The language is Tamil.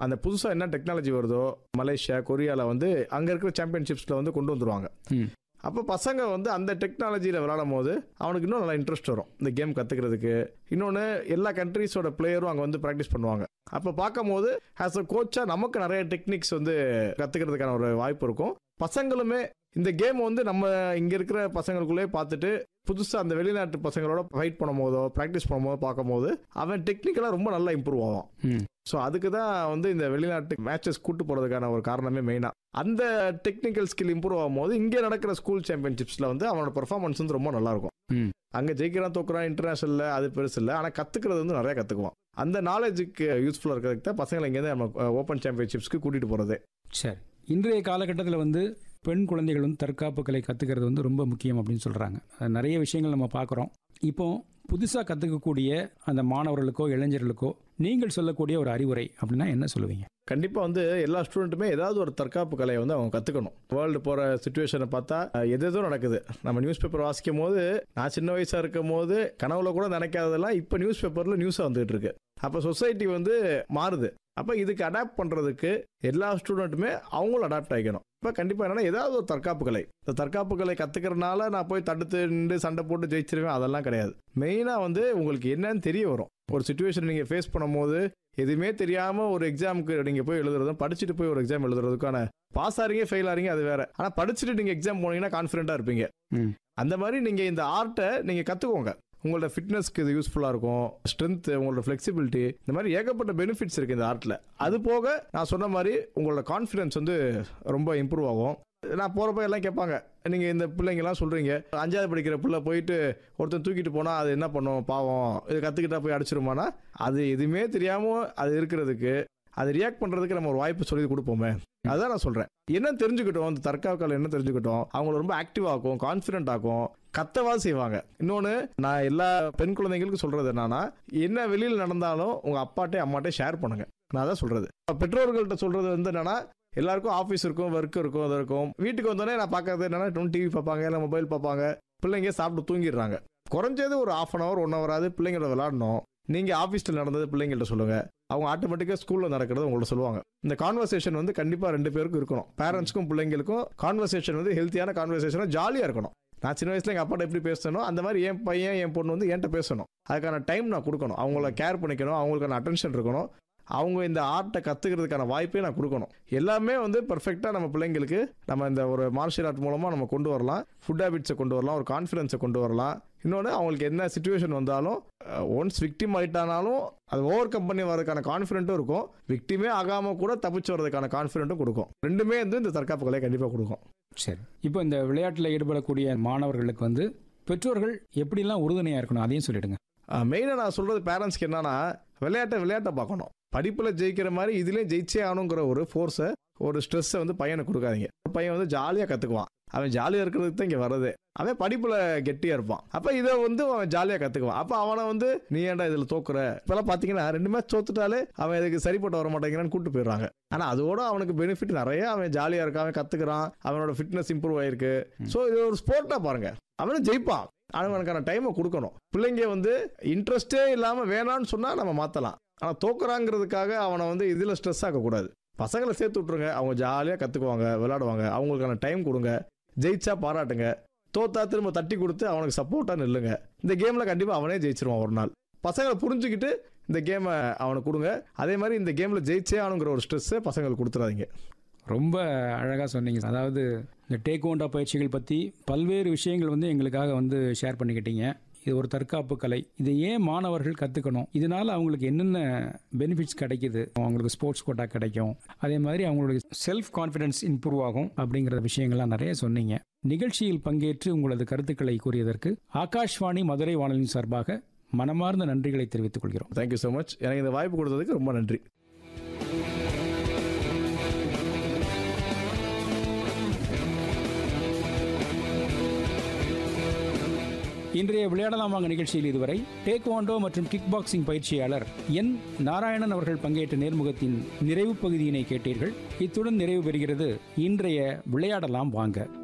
அந்த புதுசாக என்ன டெக்னாலஜி வருதோ மலேசியா கொரியாவில் வந்து அங்கே இருக்கிற சாம்பியன்ஷிப்ஸில் வந்து கொண்டு வந்துருவாங்க ம். அப்போ பசங்க வந்து அந்த டெக்னாலஜியில் விளையாடும் போது அவனுக்கு இன்னும் நல்லா இன்ட்ரெஸ்ட் வரும் இந்த கேம் கற்றுக்கிறதுக்கு இன்னொன்று எல்லா கண்ட்ரீஸோட பிளேயரும் அங்கே வந்து ப்ராக்டிஸ் பண்ணுவாங்க அப்போ பார்க்கும்போது ஆஸ் அ கோச்சாக நமக்கு நிறைய டெக்னிக்ஸ் வந்து கற்றுக்கிறதுக்கான ஒரு வாய்ப்பு இருக்கும் பசங்களுமே இந்த கேம் வந்து நம்ம இங்கே இருக்கிற பசங்களுக்குள்ளே பார்த்துட்டு புதுசாக அந்த வெளிநாட்டு பசங்களோட ஃபைட் பண்ணும் போதோ ப்ராக்டிஸ் பண்ணும்போது பார்க்கும்போது அவன் டெக்னிக்கலாக ரொம்ப நல்லா இம்ப்ரூவ் ஆவான் ம். ஸோ அதுக்கு தான் வந்து இந்த வெளிநாட்டு மேட்சஸ் கூட்டு போகிறதுக்கான ஒரு காரணமே மெயினாக அந்த டெக்னிக்கல் ஸ்கில் இம்ப்ரூவ் ஆகும்போது இங்கே நடக்கிற ஸ்கூல் சாம்பியன்ஷிப்ஸில் வந்து அவனோட பெர்ஃபார்மன்ஸ் வந்து ரொம்ப நல்லா இருக்கும் ம். அங்கே ஜெயிக்கிறான் தோக்குறான் இன்டர்நேஷனலில் அது பெருசு இல்லை ஆனால் கற்றுக்கிறது வந்து நிறைய கற்றுக்குவான் அந்த நாலேஜுக்கு யூஸ்ஃபுல்லாக இருக்கிறதுக்கு தான் பசங்களை இங்கேருந்து நம்ம ஓப்பன் சாம்பியன்ஷிப்ஸ்க்கு கூட்டிகிட்டு போகிறது சரி இன்றைய காலகட்டத்தில் வந்து பெண் குழந்தைகள் வந்து தற்காப்பு கலை கற்றுக்கிறது வந்து ரொம்ப முக்கியம் அப்படின்னு சொல்கிறாங்க நிறைய விஷயங்கள் நம்ம பார்க்குறோம் இப்போ புதுசாக கற்றுக்கக்கூடிய அந்த மாணவர்களுக்கோ இளைஞர்களுக்கோ நீங்கள் சொல்லக்கூடிய ஒரு அறிவுரை அப்படின்னா என்ன சொல்லுவீங்க கண்டிப்பாக வந்து எல்லா ஸ்டூடெண்ட்டுமே ஏதாவது ஒரு தற்காப்பு கலையை வந்து அவங்க கற்றுக்கணும் வேர்ல்டு போகிற சுச்சுவேஷனை பார்த்தா அஹ், எது எதோ நடக்குது நம்ம நியூஸ் பேப்பர் வாசிக்கும் போது நான் சின்ன வயசாக இருக்கும் போது கனவுல கூட நினைக்காததெல்லாம் இப்போ நியூஸ் பேப்பரில் நியூஸாக வந்துகிட்டு இருக்கு அப்போ சொசைட்டி வந்து மாறுது அப்போ இதுக்கு அடாப்ட் பண்ணுறதுக்கு எல்லா ஸ்டூடெண்ட்டுமே அவங்களும் அடாப்ட் ஆகிக்கணும் இப்போ கண்டிப்பாக என்னன்னா ஏதாவது ஒரு தற்காப்பு கலை இந்த தற்காப்பு கலை கற்றுக்கிறனால நான் போய் தடுத்து நின்று சண்டை போட்டு ஜெயிச்சிருவேன் அதெல்லாம் கிடையாது மெயினாக வந்து உங்களுக்கு என்னன்னு தெரிய வரும் ஒரு சுச்சுவேஷன் நீங்கள் ஃபேஸ் பண்ணும்போது எதுவுமே தெரியாமல் ஒரு எக்ஸாமுக்கு நீங்கள் போய் எழுதுறதும் படிச்சுட்டு போய் ஒரு எக்ஸாம் எழுதுறதுக்கான பாஸ் ஆறீங்க ஃபெயில் ஆறீங்க அது வேற ஆனால் படிச்சுட்டு நீங்கள் எக்ஸாம் போனீங்கன்னா கான்ஃபிடென்ட்டாக இருப்பீங்க ம். அந்த மாதிரி நீங்கள் இந்த ஆர்ட்டை நீங்கள் கற்றுக்கோங்க உங்களோட ஃபிட்னஸ்க்கு இது யூஸ்ஃபுல்லாக இருக்கும் ஸ்ட்ரென்த் உங்களோட ஃப்ளெக்சிபிலிட்டி இந்த மாதிரி ஏகப்பட்ட பெனிஃபிட்ஸ் இருக்குது இந்த ஆர்ட்டில் அது போக நான் சொன்ன மாதிரி உங்களோட கான்ஃபிடன்ஸ் வந்து ரொம்ப இம்ப்ரூவ் ஆகும் நான் போகிறப்ப எல்லாம் கேட்பாங்க நீங்கள் இந்த பிள்ளைங்கலாம் சொல்கிறீங்க அஞ்சாவது படிக்கிற பிள்ளை போயிட்டு ஒருத்தன் தூக்கிட்டு போனால் அது என்ன பண்ணும் பாவம் இது கற்றுக்கிட்டா போய் அடிச்சிருமானா அது எதுவுமே தெரியாமல் அது இருக்கிறதுக்கு அது ரியாக்ட் பண்ணுறதுக்கு நம்ம ஒரு வாய்ப்பு சொல்லி கொடுப்போமே அதான் நான் சொல்கிறேன் என்ன தெரிஞ்சுக்கிட்டோம் அந்த தற்காவக்கால் என்ன தெரிஞ்சுக்கிட்டோம் அவங்கள ரொம்ப ஆக்டிவ் ஆக்கும் கான்ஃபிடென்ட் ஆக்கும் கத்தவா செய்வாங்க இன்னொன்று நான் எல்லா பெண் குழந்தைங்களுக்கும் சொல்கிறது என்னன்னா என்ன வெளியில் நடந்தாலும் உங்கள் அப்பாட்டே அம்மாட்டே ஷேர் பண்ணுங்க நான் தான் சொல்கிறது பெற்றோர்கள்ட்ட சொல்கிறது வந்து என்னன்னா எல்லாருக்கும் ஆஃபீஸ் இருக்கும் ஒர்க் இருக்கும் அது இருக்கும் வீட்டுக்கு வந்தோடனே நான் பார்க்கறது என்னன்னா டிவி பார்ப்பாங்க இல்லை மொபைல் பார்ப்பாங்க பிள்ளைங்க சாப்பிட்டு தூங்கிடுறாங்க குறைஞ்சது ஒரு ஆஃப் அன் ஹவர் ஒன் ஹவராது பிள்ளைங்கள விளாடணும் நீங்கள் ஆஃபீஸில் நடந்தது பிள்ளைங்கள்ட்ட சொல்லுங்க அவங்க ஆட்டோமேட்டிக்காக ஸ்கூலில் நடக்கிறது உங்கள்ட்ட சொல்லுவாங்க இந்த கான்வர்சேஷன் வந்து கண்டிப்பாக ரெண்டு பேருக்கும் இருக்கணும் பேரண்ட்ஸ்க்கும் பிள்ளைங்களுக்கும் கான்வர்சேஷன் வந்து ஹெல்த்தியான கான்வர்சேஷனாக ஜாலியாக இருக்கணும் நான் சின்ன வயசுல எங்கள் அப்பாட்ட எப்படி பேசணும் அந்த மாதிரி என் பையன் என் பொண்ணு வந்து என்கிட்ட பேசணும் அதுக்கான டைம் நான் கொடுக்கணும் அவங்கள கேர் பண்ணிக்கணும் அவங்களுக்கான அட்டென்ஷன் இருக்கணும் அவங்க இந்த ஆர்ட்டை கற்றுக்கிறதுக்கான வாய்ப்பே நான் கொடுக்கணும் எல்லாமே வந்து பர்ஃபெக்டாக நம்ம பிள்ளைங்களுக்கு நம்ம இந்த ஒரு மார்ஷியல் ஆர்ட் மூலமாக நம்ம கொண்டு வரலாம் ஃபுட் ஹேபிட்ஸை கொண்டு வரலாம் ஒரு கான்ஃபிடென்ஸை கொண்டு வரலாம் இன்னொன்று அவங்களுக்கு என்ன சுச்சுவேஷன் வந்தாலும் ஒன்ஸ் விக்டிம் ஆயிட்டானாலும் அது ஓவர் கம் பண்ணி வரதுக்கான கான்ஃபிடென்ட்டும் இருக்கும் விக்டிமே ஆகாமல் கூட தப்பிச்சு வரதுக்கான கான்ஃபிடென்ட்டும் கொடுக்கும் ரெண்டுமே வந்து இந்த தற்காப்பு கலையை கண்டிப்பாக கொடுக்கும் சரி இப்போ இந்த விளையாட்டில் ஈடுபடக்கூடிய மாணவர்களுக்கு வந்து பெற்றோர்கள் எப்படிலாம் உறுதுணையாக இருக்கணும் அதையும் சொல்லிடுங்க மெயினாக நான் சொல்கிறது பேரண்ட்ஸ்க்கு என்னன்னா விளையாட்டை விளையாட்டை பார்க்கணும் படிப்பில் ஜெயிக்கிற மாதிரி இதுலேயும் ஜெயிச்சே ஆகணுங்கிற ஒரு ஃபோர்ஸை ஒரு ஸ்ட்ரெஸ்ஸை வந்து பையனுக்கு கொடுக்காதீங்க ஒரு பையன் வந்து ஜாலியாக கற்றுக்குவான் அவன் ஜாலியாக இருக்கிறதுக்கு தான் இங்கே வருது அவன் படிப்பில் கெட்டியாக இருப்பான் அப்போ இதை வந்து அவன் ஜாலியாக கற்றுக்குவான் அப்போ அவனை வந்து நீ ஏன்டா இதில் தோக்குற இப்போலாம் பார்த்தீங்கன்னா ரெண்டு மேட்ச் தோத்துட்டாலே அவன் இதுக்கு சரிப்பட்டு வர மாட்டேங்கிறான்னு கூட்டு போயிடுறாங்க ஆனால் அதோட அவனுக்கு பெனிஃபிட் நிறைய அவன் ஜாலியாக இருக்கான் அவன் கற்றுக்கிறான் அவனோட ஃபிட்னஸ் இம்ப்ரூவ் ஆயிருக்கு ஸோ இது ஒரு ஸ்போர்ட்டாக பாருங்க அவனும் ஜெயிப்பான் அவனுக்கான டைமை கொடுக்கணும் பிள்ளைங்க வந்து இன்ட்ரெஸ்டே இல்லாமல் வேணான்னு சொன்னால் நம்ம மாற்றலாம் ஆனால் தோக்குறாங்கிறதுக்காக அவனை வந்து இதில் ஸ்ட்ரெஸ் ஆக்கக்கூடாது பசங்களை சேர்த்து விட்ருங்க அவங்க ஜாலியாக கற்றுக்குவாங்க விளையாடுவாங்க அவங்களுக்கான டைம் கொடுங்க ஜெயிச்சா பாராட்டுங்க தோத்தா திரும்ப தட்டி கொடுத்து அவனுக்கு சப்போர்ட்டாக நில்லுங்க இந்த கேமில் கண்டிப்பாக அவனே ஜெயிச்சிருவான் ஒரு நாள் பசங்களை புரிஞ்சுக்கிட்டு இந்த கேமை அவனுக்கு கொடுங்க அதே மாதிரி இந்த கேமில் ஜெயிச்சே ஆகணுங்கிற ஒரு ஸ்ட்ரெஸ்ஸை பசங்களுக்கு கொடுத்துறாதீங்க ரொம்ப அழகாக சொன்னீங்க அதாவது இந்த டேக் ஓண்டா பயிற்சிகள் பற்றி பல்வேறு விஷயங்கள் வந்து எங்களுக்காக வந்து ஷேர் பண்ணிக்கிட்டீங்க இது ஒரு தற்காப்பு கலை இதை ஏன் மாணவர்கள் கற்றுக்கணும் இதனால் அவங்களுக்கு என்னென்ன பெனிஃபிட்ஸ் கிடைக்குது அவங்களுக்கு ஸ்போர்ட்ஸ் கோட்டா கிடைக்கும் அதே மாதிரி அவங்களுடைய செல்ஃப் கான்ஃபிடன்ஸ் இம்ப்ரூவ் ஆகும் அப்படிங்கிற விஷயங்கள்லாம் நிறைய சொன்னீங்க நிகழ்ச்சியில் பங்கேற்று உங்களது கருத்துக்களை கூறியதற்கு ஆகாஷ்வாணி மதுரை வானொலியின் சார்பாக மனமார்ந்த நன்றிகளை தெரிவித்துக் கொள்கிறோம் தேங்க்யூ ஸோ மச் எனக்கு இந்த வாய்ப்பு கொடுத்ததுக்கு ரொம்ப நன்றி இன்றைய விளையாடலாம் வாங்க நிகழ்ச்சியில் இதுவரை டேக்வாண்டோ மற்றும் கிக் பாக்ஸிங் பயிற்சியாளர் என் நாராயணன் அவர்கள் பங்கேற்ற நேர்முகத்தின் நிறைவு பகுதியினை கேட்டீர்கள் இத்துடன் நிறைவு பெறுகிறது இன்றைய விளையாடலாம் வாங்க